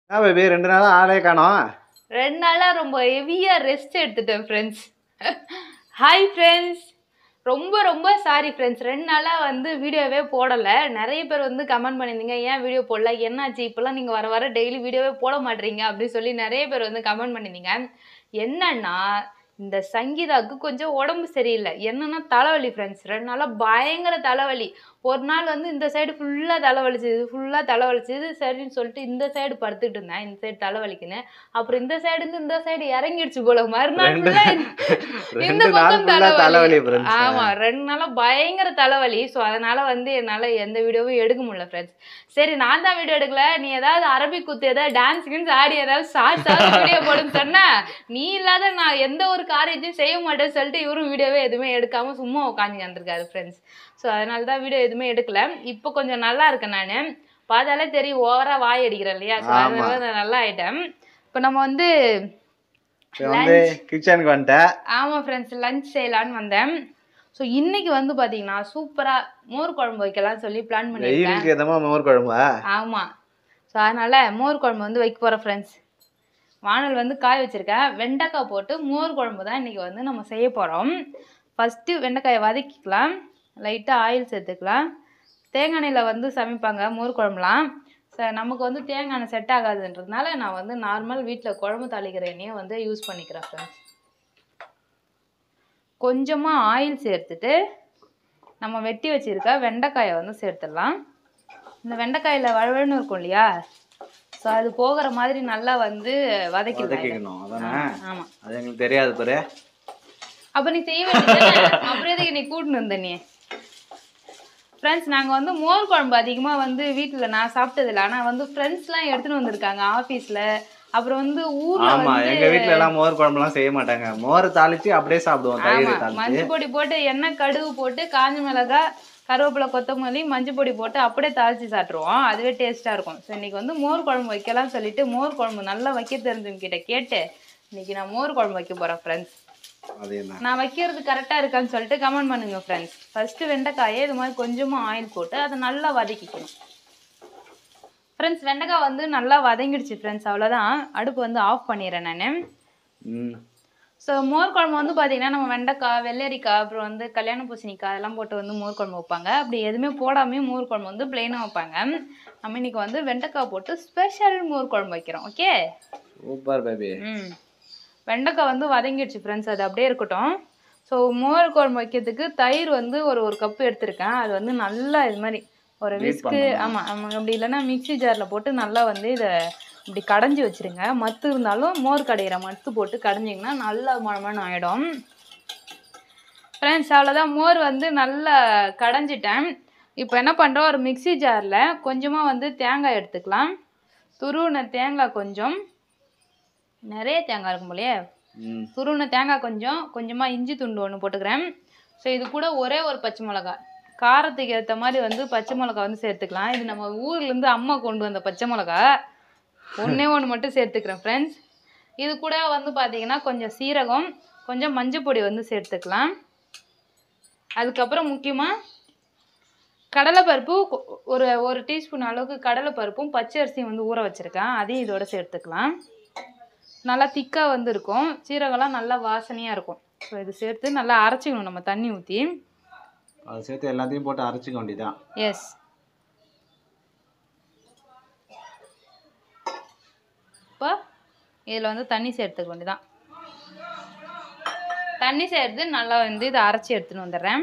ஆ baby ரெண்டு நாளா ஆளே காணோம் ரெண்டு நாளாக ரொம்ப ஹெவியாக ரெஸ்ட் எடுத்துட்டேன் ஃப்ரெண்ட்ஸ் ஹாய் ஃப்ரெண்ட்ஸ் ரொம்ப ரொம்ப சாரி ஃப்ரெண்ட்ஸ் ரெண்டு நாளாக வந்து வீடியோவே போடலை நிறைய பேர் வந்து கமெண்ட் பண்ணியிருந்தீங்க ஏன் வீடியோ போடல என்னாச்சு இப்போல்லாம் நீங்கள் வர வர டெய்லி வீடியோவே போட மாட்டீங்க அப்படின்னு சொல்லி நிறைய பேர் வந்து கமெண்ட் பண்ணியிருந்தீங்க என்னன்னா இந்த சங்கீதாவுக்கு கொஞ்சம் உடம்பு சரியில்லை என்னன்னா தலைவலி ஃப்ரெண்ட்ஸ் ரெண்டு நாளாக பயங்கர தலைவலி ஒரு நாள் வந்து இந்த சைடு ஃபுல்லாக தலைவலிச்சுது ஃபுல்லாக தலைவலிச்சுது சரின்னு சொல்லிட்டு இந்த சைடு படுத்துட்டு இருந்தேன் இந்த சைடு தலைவலிக்குன்னு அப்புறம் இந்த சைடு இருந்து இந்த சைடு இறங்கிடுச்சு போல மறுநாள் ரெண்டு- full-ஆ இந்த ரெண்டு நாள் பக்கம் ஃபுல்லா தலைவலி தலைவலி ஃப்ரெண்ட்ஸ் ஆமா ரெண்டு நாளா பயங்கர தலைவலி ஸோ அதனால வந்து என்னால எந்த வீடியோவும் எடுக்க முடியல ஃப்ரெண்ட்ஸ் சரி நான் தான் வீடியோ எடுக்கல நீ ஏதாவது அரபிக் குத்து ஏதாவது டான்ஸ் கின்ஸ் ஆடி ஏதாவது ஷார்ட்ஸ் வீடியோ போடுன்னு சொன்ன நீ இல்லாத நான் எந்த ஒரு காரியத்தையும் செய்ய மாட்டேன்னு சொல்லிட்டு இவரும் வீடியோவே எதுவுமே எடுக்காம சும்மா உட்காந்து வந்திருக்காரு ஃப்ரெண்ட்ஸ் ஸோ அதனால தான் வீடியோ எதுவுமே எடுக்கல இப்போ கொஞ்சம் நல்லா இருக்கேன் நான் பார்த்தாலே தெரியும் ஓவரா வாய் அடிக்கிறேன் இல்லையா ஸோ ஆமா. அதனால நான் நல்லா ஆயிட்டேன் இப்போ நம்ம வந்து இப்போ வந்து கிச்சனுக்கு வந்துட்டேன் ஆமா ஃப்ரெண்ட்ஸ் லஞ்ச் செய்யலான்னு வந்தேன் ஸோ இன்னைக்கு வந்து பாத்தீங்கன்னா சூப்பரா மோர் குழம்பு வைக்கலாம்னு சொல்லி பிளான் பண்ணியிருக்கேன் வெயிலுக்கு எதமா மோர் குழம்பா ஆமா ஸோ அதனால மோர் குழம்பு வந்து வைக்க போறேன் ஃப்ரெண்ட்ஸ் வானல் வந்து காய வச்சிருக்கேன் வெண்டைக்காய் போட்டு மோர் குழம்பு தான் இன்னைக்கு வந்து நம்ம செய்ய போறோம் ஃபர்ஸ்ட் வெண்டைக்காயை வதக்கிக்கலாம் லைட்டா ஆயில் சேர்த்துக்கலாம் தேங்காய் எண்ணெயில் வந்து சமைப்பாங்க மோர் குழம்புலாம் ச நமக்கு வந்து தேங்காய் எண்ணெய் செட் ஆகாதுன்றதுனால நான் வந்து நார்மல் வீட்டில் குழம்பு தாளிக்கிற எண்ணெயை வந்து யூஸ் பண்ணிக்கிறேன் ஃப்ரெண்ட்ஸ் கொஞ்சமாக ஆயில் சேர்த்துட்டு நம்ம வெட்டி வச்சிருக்க வெண்டைக்காயை வந்து சேர்த்துடலாம் இந்த வெண்டைக்காயில் வழுவழுன்னு இருக்கும் இல்லையா ஸோ அது போகிற மாதிரி நல்லா வந்து வதக்கிடலாம் இதை. வதக்கிக்கணும் அதானே ஆமா அது எங்களுக்கு தெரியாது பாரு அப்ப நீ செய்ய வேண்டியது அப்புறம் எதுக்கு நீ கூட்டின்னு வந்த நீ ஃப்ரெண்ட்ஸ் நாங்கள் வந்து மோர் குழம்பு அதிகமாக வந்து வீட்டில் நான் சாப்பிட்டதில்ல ஆனால் வந்து ஃப்ரெண்ட்ஸ்லாம் எடுத்துன்னு வந்திருக்காங்க ஆஃபீஸில் அப்புறம் வந்து ஊரில் ஆமா வந்து எங்க வீட்ல எல்லாம் மோர் குழம்புலாம் செய்ய மாட்டாங்க மோர் தாளிச்சு அப்படியே சாப்பிடுவோம் தயிர் ஆமா தாளிச்சு மஞ்சள் பொடி போட்டு எண்ணெய் கடுகு போட்டு காஞ்ச மிளகாய் கருவேப்பிலை கொத்தமல்லி மஞ்சள் பொடி போட்டு அப்படியே தாளிச்சு சாப்பிட்ருவோம் அதுவே டேஸ்ட்டாக இருக்கும் ஸோ இன்னைக்கு வந்து மோர் குழம்பு வைக்கலாம்னு சொல்லிட்டு மோர் குழம்பு நல்லா வைக்க தெரிஞ்சவங்க கிட்ட கேட்டு இன்னைக்கு நான் மோர் குழம்பு வைக்க போறேன் ஃப்ரெண்ட்ஸ் அது என்ன நான் வைக்கிறது கரெக்டாக இருக்கான்னு சொல்லிட்டு கமெண்ட் பண்ணுங்க ஃப்ரெண்ட்ஸ் ஃபர்ஸ்ட் வெண்டைக்காயை இது மாதிரி கொஞ்சமாக ஆயில் போட்டு அதை நல்லா வதக்கிக்கணும் ஃப்ரெண்ட்ஸ் வெண்டைக்காய் வந்து நல்லா வதங்கிடுச்சு ஃப்ரெண்ட்ஸ் அவ்வளோதான் அடுப்பு வந்து ஆஃப் பண்ணிடுறேன் நான் ம் ஸோ மோர் குழம்பு வந்து பார்த்தீங்கன்னா நம்ம வெண்டைக்காய் வெள்ளரிக்காய் அப்புறம் வந்து கல்யாண பூசணிக்காய் அதெல்லாம் போட்டு வந்து மோர் குழம்பு வைப்பாங்க அப்படி எதுவுமே போடாமே மோர் குழம்பு வந்து பிளெயினாக வைப்பாங்க நம்ம இன்னைக்கு வந்து வெண்டைக்காய் போட்டு ஸ்பெஷல் மோர் குழம்பு வைக்கிறோம் ஓகே சூப்பர் பேபி ம் வெண்டைக்காய் வந்து வதங்கிடுச்சு ஃப்ரெண்ட்ஸ் அது அப்படியே இருக்கட்டும் ஸோ மோர் குழம்பு வைக்கிறதுக்கு தயிர் வந்து ஒரு ஒரு கப்பு எடுத்திருக்கேன் அது வந்து நல்லா இது மாதிரி ஒரு Beat விஸ்க்கு பண்ணணுமா? ஆமாம் ஆமாம் அப்படி இல்லைன்னா மிக்ஸி ஜாரில் போட்டு நல்லா வந்து இதை இப்படி கடைஞ்சி வச்சிருங்க மத்து இருந்தாலும் மோர் கடையிற மத்து போட்டு கடைஞ்சிங்கன்னா நல்லா மழமன்னு ஆகிடும் ஃப்ரெண்ட்ஸ் அவ்வளோதான் மோர் வந்து நல்லா கடைஞ்சிட்டேன் இப்போ என்ன பண்ணுறோம் ஒரு மிக்ஸி ஜாரில் கொஞ்சமாக வந்து தேங்காய் எடுத்துக்கலாம் துருவின தேங்காய் கொஞ்சம் நிறைய தேங்காய் இருக்கும் போலயே ம் துருவின தேங்காய் கொஞ்சம் கொஞ்சமாக இஞ்சி துண்டு ஒன்று போட்டுக்கிறேன் ஸோ இது கூட ஒரே ஒரு பச்சை மிளகா காரத்துக்கு ஏற்ற மாதிரி வந்து பச்சை மிளகா வந்து சேர்த்துக்கலாம் இது நம்ம ஊர்லேருந்து அம்மா கொண்டு வந்த பச்சை மிளகா ஒன்றே ஒன்று மட்டும் சேர்த்துக்கிறேன் ஃப்ரெண்ட்ஸ் இது கூட வந்து பார்த்தீங்கன்னா கொஞ்சம் சீரகம் கொஞ்சம் மஞ்சள் பொடி வந்து சேர்த்துக்கலாம் அதுக்கப்புறம் முக்கியமாக கடலைப்பருப்பு கொ- ஒரு ஒரு டீஸ்பூன் அளவுக்கு கடலைப்பருப்பும் பச்சை அரிசியும் வந்து ஊற வச்சுருக்கேன் அதையும் இதோட சேர்த்துக்கலாம் நல்லா திக்காக வந்து இருக்கும் சீரகம்லாம் நல்லா வாசனையாக இருக்கும் ஸோ இது சேர்த்து நல்லா அரைச்சிக்கணும் நம்ம தண்ணி ஊற்றி அதை சேர்த்து எல்லாத்தையும் போட்டு அரைச்சிக்க வேண்டியதான் எஸ் இப்போ இதில் வந்து தண்ணி சேர்த்துக்க வேண்டியதான் தண்ணி சேர்த்து நல்லா வந்து இதை அரைச்சி எடுத்துன்னு வந்துடுறேன்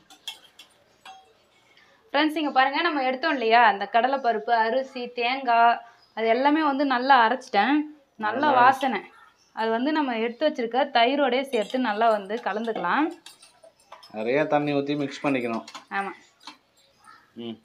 ஃப்ரெண்ட்ஸ் இங்கே பாருங்கள் நம்ம எடுத்தோம் இல்லையா அந்த கடலைப்பருப்பு அரிசி தேங்காய் அது எல்லாமே வந்து நல்லா அரைச்சிட்டேன் நல்ல வாசனை அது வந்து நம்ம எடுத்து வச்சிருக்க தயிரோடயே சேர்த்து நல்லா வந்து கலந்துக்கலாம் நிறைய தண்ணி ஊற்றி மிக்ஸ் பண்ணிக்கணும் ஆமாம் ம்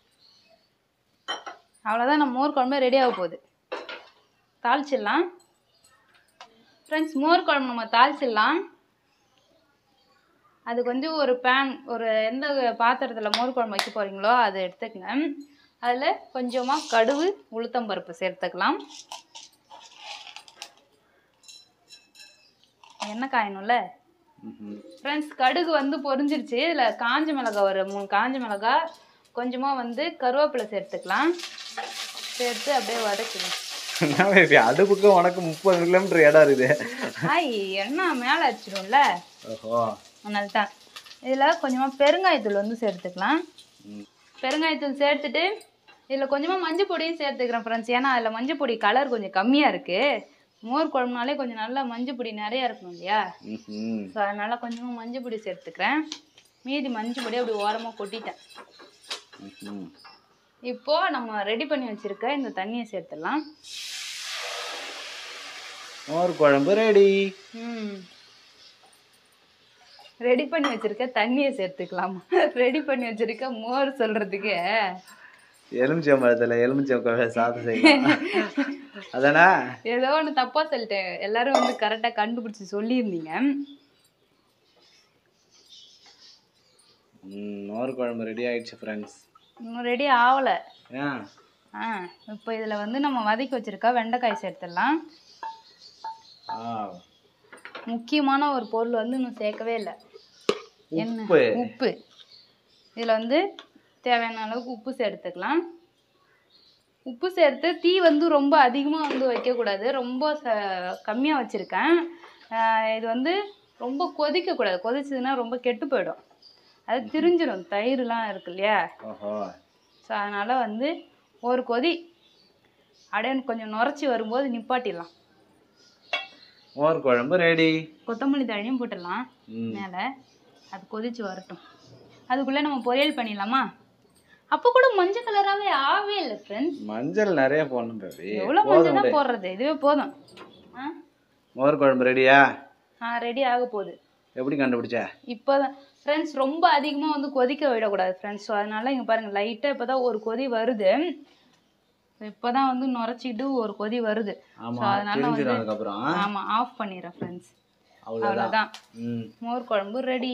அவ்வளோதான் நம்ம மோர் குழம்பு ரெடி ஆக போகுது தாளிச்சிடலாம் ஃப்ரெண்ட்ஸ் மோர் குழம்பு நம்ம தாளிச்சிடலாம் அதுக்கு வந்து ஒரு பேன் ஒரு எந்த பாத்திரத்தில் மோர் குழம்பு வைக்க போகிறீங்களோ அதை எடுத்துக்கங்க அதில் கொஞ்சமாக கடுகு உளுத்தம்பருப்பு சேர்த்துக்கலாம் எண்ணெய் காயணும்ல ம்ஹும். ஃப்ரெண்ட்ஸ் கடுகு வந்து பொரிஞ்சிருச்சு இதில் காஞ்ச மிளகாய் ஒரு மூணு காஞ்ச மிளகாய் கொஞ்சமாக வந்து கருவேப்பிலை சேர்த்துக்கலாம் சேர்த்து அப்படியே வதக்கணும் என்ன பேபி அடுப்புக்கு உனக்கு முப்பது கிலோமீட்டர் இடம் இருக்குது ஆய் என்ன மேலே அடிச்சிடும்ல ஓஹோ அதனால தான் இதில் கொஞ்சமாக பெருங்காயத்தூள் வந்து சேர்த்துக்கலாம் ம். பெருங்காயத்தூள் சேர்த்துட்டு இதில் கொஞ்சமாக மஞ்சள் பொடியும் சேர்த்துக்கிறேன் ஃப்ரெண்ட்ஸ் ஏன்னா அதில் மஞ்சள் பொடி கலர் கொஞ்சம் கம்மியாக இருக்குது மோர் குழம்புனாலே கொஞ்சம் நல்லா மஞ்சள் பொடி நிறையா இருக்கணும் இல்லையா ம்ஹும். ஸோ அதனால் கொஞ்சமாக மஞ்சள் பொடி சேர்த்துக்கிறேன் மீதி மஞ்சள் பொடி அப்படி ஓரமாக கொட்டிட்டேன் ம்ஹும். இப்போ நம்ம ரெடி பண்ணி வச்சிருக்க இந்த தண்ணியை சேர்த்துடலாம் மோர் குழம்பு ரெடி ம் ரெடி பண்ணி வச்சிருக்க தண்ணியை சேர்த்துக்கலாம் ரெடி பண்ணி வச்சிருக்க மோர் சொல்றதுக்கு எலுமிச்சம்பழத்துல எலுமிச்சம்பழம் சாதம் செய்யலாம் அதானே ஏதோ ஒன்று தப்பா சொல்லிட்டேன் எல்லாரும் வந்து கரெக்டாக கண்டுபிடிச்சி சொல்லியிருந்தீங்க ம், மோர் குழம்பு ரெடி ஆயிடுச்சு ஃப்ரெண்ட்ஸ் இன்னும் ரெடி ஆகலை ஏன் ஆ இப்போ இதில் வந்து நம்ம வதக்கி வச்சிருக்க வெண்டைக்காய் சேர்த்துடலாம் ஆ முக்கியமான ஒரு பொருள் வந்து இன்னும் சேர்க்கவே இல்லை என்ன உப்பு உப்பு இதில் வந்து தேவையான அளவுக்கு உப்பு சேர்த்துக்கலாம் உப்பு சேர்த்து தீ வந்து ரொம்ப அதிகமாக வந்து வைக்கக்கூடாது ரொம்ப ச கம்மியாக வச்சுருக்கேன் இது வந்து ரொம்ப கொதிக்கக்கூடாது கொதிச்சதுன்னா ரொம்ப கெட்டு போயிடும் அது திரிஞ்சிடும் தயிர்லாம் இருக்கு இல்லையா ஓஹோ ஸோ அதனால் வந்து ஒரு கொதி அப்படியே கொஞ்சம் நுரைச்சி வரும்போது நிப்பாட்டிடலாம் மோர் குழம்பு ரெடி கொத்தமல்லி தழையும் போட்டுடலாம் ம் மேலே அது கொதிச்சு வரட்டும் அதுக்குள்ளே நம்ம பொரியல் பண்ணிடலாமா அப்போ கூட மஞ்சள் கலராகவே ஆவே இல்லை ஃப்ரெண்ட்ஸ் மஞ்சள் நிறைய போடணும் பேபி எவ்வளோ மஞ்சள் தான் போடுறது இதுவே போதும் ஆ மோர் குழம்பு ரெடியா ஆ ரெடி ஆக போகுது எப்படி கண்டுபிடிச்ச இப்போ தான் ஃப்ரெண்ட்ஸ் ரொம்ப அதிகமாக வந்து கொதிக்க விடக்கூடாது ஃப்ரெண்ட்ஸ் ஸோ அதனால இங்கே பாருங்கள் லைட்டாக இப்போ தான் ஒரு கொதி வருது இப்போ தான் வந்து நுரைச்சிக்கிட்டு ஒரு கொதி வருது ஆமா ஸோ அதனால வந்து தெரிஞ்சிடும் அதுக்கப்புறம் ஆமாம் ஆஃப் பண்ணிடுறேன் ஃப்ரெண்ட்ஸ் அவ்வளோதான் அவ்வளோதான் ம் மோர் குழம்பு ரெடி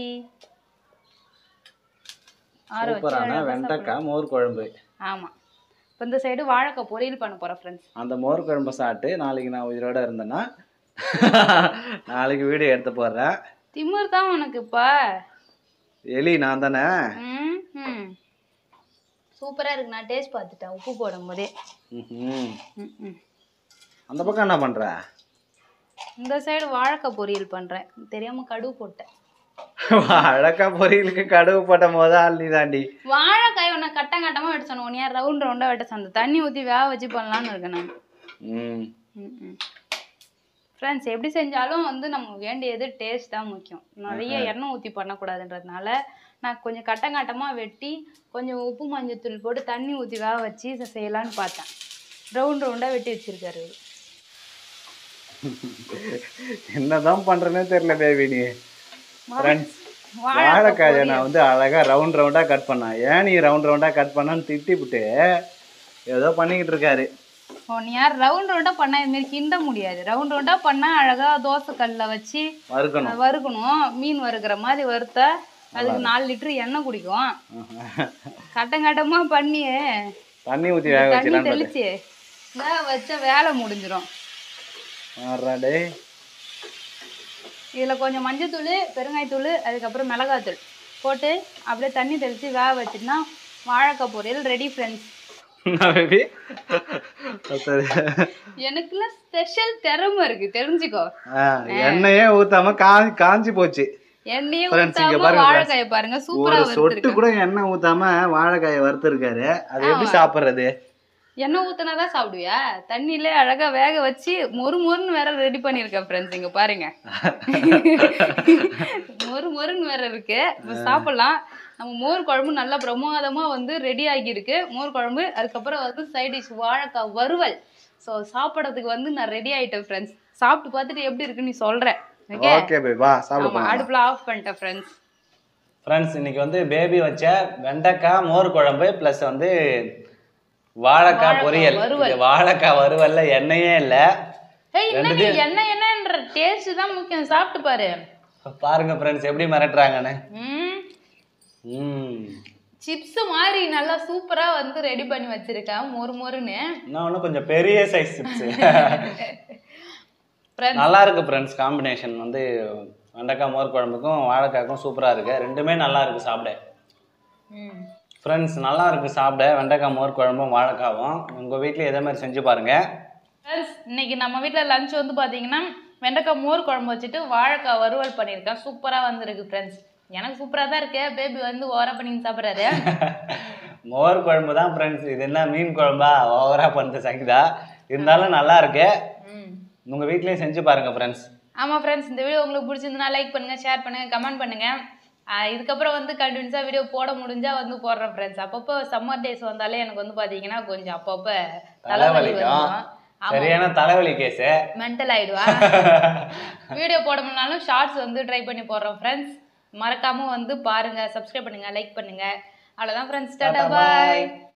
ஆற வச்சு சூப்பரான அழகா வெண்டைக்காய் மோர் குழம்பு ஆமாம் இப்போ இந்த சைடு வாழைக்காய் பொரியல் பண்ண போகிறேன் ஃப்ரெண்ட்ஸ் அந்த மோர் குழம்பை சாப்பிட்டு நாளைக்கு நான் உயிரோட இருந்தேன்னா நாளைக்கு வீடியோ எடுத்து போடுறேன் திமிர் தான் உனக்கு இப்போ எலி நான் தானே ம் ம் சூப்பராக இருக்கு நான் டேஸ்ட் பார்த்துட்டேன் உப்பு போடும் போதே ம்ஹும். ம் ம் அந்த பக்கம் என்ன பண்ற இந்த சைடு வாழைக்காய் பொரியல் பண்ணுறேன் தெரியாமல் கடுகு போட்டேன் அழகா பொரியலுக்கு கடுகு போட்ட முதல் நீ தாண்டி வாழைக்காய் ஒன்று கட்டம் கட்டமாக வெட்ட சொன்னேன் ஒன் இயர் ரவுண்ட் ரவுண்டாக வெட்ட சொன்னேன் தண்ணி ஊற்றி வேக வச்சு பண்ணலான்னு இருக்கேன் நான் ம் ம் ம் ஃப்ரெண்ட்ஸ் எப்படி செஞ்சாலும் வந்து நமக்கு வேண்டியது டேஸ்ட் தான் முக்கியம் நிறைய எண்ணெய் ஊற்றி பண்ணக்கூடாதுன்றதுனால நான் கொஞ்சம் கட்டம் கட்டமாக வெட்டி கொஞ்சம் உப்பு மஞ்சத்தூள் போட்டு தண்ணி ஊற்றி வேக வச்சு இதை செய்யலான்னு பார்த்தேன் ரவுண்ட் ரவுண்டாக வெட்டி வச்சிருக்காரு இவரு. என்னதான் பண்றேனே தெரியல பேபி நீ ஃப்ரெண்ட்ஸ் வாழைக்காய் வாழைக்காயை நான் வந்து அழகா ரவுண்ட் ரவுண்டா கட் பண்ணேன் ஏன் நீ ரவுண்ட் ரவுண்டா கட் பண்ணான்னு திட்டிப்புட்டு ஏதோ பண்ணிக்கிட்டு இருக்காரு ஒன் யார் ரவுண்ட் ரவுண்டாக பண்ணால் இதுமாரி கிண்ட முடியாது ரவுண்ட் ரவுண்டாக பண்ணால் அழகாக தோசை கல்லில் வச்சு வறுக்கணும் அதை வறுக்கணும் மீன் வறுக்கிற மாதிரி வறுத்தா அதுக்கு நாலு லிட்டர் எண்ணெய் குடிக்கும் கட்டம் கட்டமாக பண்ணி தண்ணி ஊத்தி வேக தண்ணி வச்சிடலான்னு தெளிச்சு வேக வச்ச வேலை முடிஞ்சிடும் பார்த்தேன் டேய் இதில் கொஞ்சம் மஞ்சத்தூள் பெருங்காயத்தூள் அதுக்கப்புறம் மிளகாத்தூள் போட்டு அப்படியே தண்ணி தெளித்து வேக வச்சிட்டோம்னா வாழைக்காய் பொரியல் ரெடி ஃப்ரெண்ட்ஸ் பேபி எனக்குலாம் ஸ்பெஷல் திறமை இருக்கு தெரிஞ்சுக்கோ எண்ணெயே ஊத்தாம காஞ்சி காஞ்சி போச்சு எண்ணெயே Friends, இங்க ஊத்தாம பாருங்க வாழைக்காயை பாருங்க சூப்பரா ஒரு சொட்டு வறுத்துருக்கு கூட எண்ணெய் ஊத்தாம வாழைக்காயை வறுத்துருக்காரு அது எப்படி சாப்பிடுறது எண்ணெய் ஊத்துனாதான் சாப்பிடுவியா தண்ணியிலே அழகா வேக வச்சு மொறு மொறுன்னு வேற ரெடி பண்ணியிருக்கேன் ஃப்ரெண்ட்ஸ் இங்க பாருங்க மொறு மொறுன்னு வேற இருக்கு இப்ப சாப்பிடலாம் நம்ம மோர் குழம்பு நல்லா பிரமாதமா வந்து ரெடி ஆகியிருக்கு மோர் குழம்பு அதுக்கப்புறம் வந்து சைட் டிஷ் வாழைக்காய் வறுவல் ஸோ சாப்பிட்றதுக்கு வந்து நான் ரெடி ஆயிட்டேன் ஃப்ரெண்ட்ஸ் சாப்பிட்டு பார்த்துட்டு எப்படி இருக்குன்னு நீ சொல்றேன் ஓகே ஓகே பேபி வா சாப்பிட ஆமா அடுப்புல ஆஃப் பண்ணிட்டேன் ஃப்ரெண்ட்ஸ் ஃப்ரெண்ட்ஸ் இன்னைக்கு வந்து பேபி வச்ச வெண்டைக்காய் மோர் குழம்பு ப்ளஸ் வந்து வாழைக்காய் பொரியல் வறுவல். இது வாழைக்காய் வறுவல்ல எண்ணெயே இல்லை ஏய் என்ன நீ என்ன என்னன்ற டேஸ்ட் தான் முக்கியம் சாப்பிட்டு பாரு பாருங்க ஃப்ரெண்ட்ஸ் எப்படி மிரட்டுறாங்கன்னு ம் ம் சிப்ஸ் மாதிரி நல்லா சூப்பரா வந்து ரெடி பண்ணி வச்சிருக்கேன் மொறு மொறுன்னு இன்னும் ஒன்றும் கொஞ்சம் பெரிய சைஸ் சிப்ஸ் Friends, நல்லா இருக்கு ஃப்ரெண்ட்ஸ் காம்பினேஷன் வந்து வெண்டைக்காய் மோர் குழம்புக்கும் வாழைக்காய்க்கும் சூப்பராக இருக்கு ரெண்டுமே நல்லா இருக்கு சாப்பிட ம். ஃப்ரெண்ட்ஸ் நல்லா இருக்கு சாப்பிட வெண்டைக்காய் மோர் குழம்பும் வாழைக்காவும் உங்கள் வீட்டில் இதே மாதிரி செஞ்சு பாருங்க Friends, இன்னைக்கு நம்ம வீட்டில் லஞ்ச் வந்து பார்த்தீங்கன்னா வெண்டைக்காய் மோர் குழம்பு வச்சுட்டு வாழைக்காய் வறுவல் பண்ணியிருக்கேன் சூப்பராக வந்திருக்கு ஃப்ரெண்ட்ஸ் எனக்கு சூப்பராக தான் இருக்கு பேபி வந்து ஓரா பண்ணி சாப்பிட்றாரு மோர் குழம்பு தான் ஃப்ரெண்ட்ஸ் இது என்ன மீன் குழம்பா ஓவரா பண்ணுறது சங்கிதா இருந்தாலும் நல்லா இருக்கு ம் உங்கள் வீட்லேயும் செஞ்சு பாருங்க ஃப்ரெண்ட்ஸ் ஆமாம் ஃப்ரெண்ட்ஸ் இந்த வீடியோ உங்களுக்கு பிடிச்சிருந்தனா லைக் பண்ணுங்கள் ஷேர் பண்ணுங்கள் கமெண்ட் பண்ணுங்கள் இதுக்கப்புறம் வந்து கண்டினியூஸாக வீடியோ போட முடிஞ்சா வந்து போடுறேன் ஃப்ரெண்ட்ஸ் அப்பப்போ சம்மர் டேஸ் வந்தாலே எனக்கு வந்து பார்த்தீங்கன்னா கொஞ்சம் அப்பப்போ தலைவலி தலைவலிக்கும் வந்துடும் சரியான தலைவலி கேஸு மென்டல் ஆயிடுவா வீடியோ போட முடியலனாலும் ஷார்ட்ஸ் வந்து ட்ரை பண்ணி போடுறோம் ஃப்ரெண்ட்ஸ் மறக்காம வந்து பாருங்க சப்ஸ்கிரைப் பண்ணுங்க லைக் பண்ணுங்க அவ்வளோதான் ஃப்ரெண்ட்ஸ் டாடா பாய்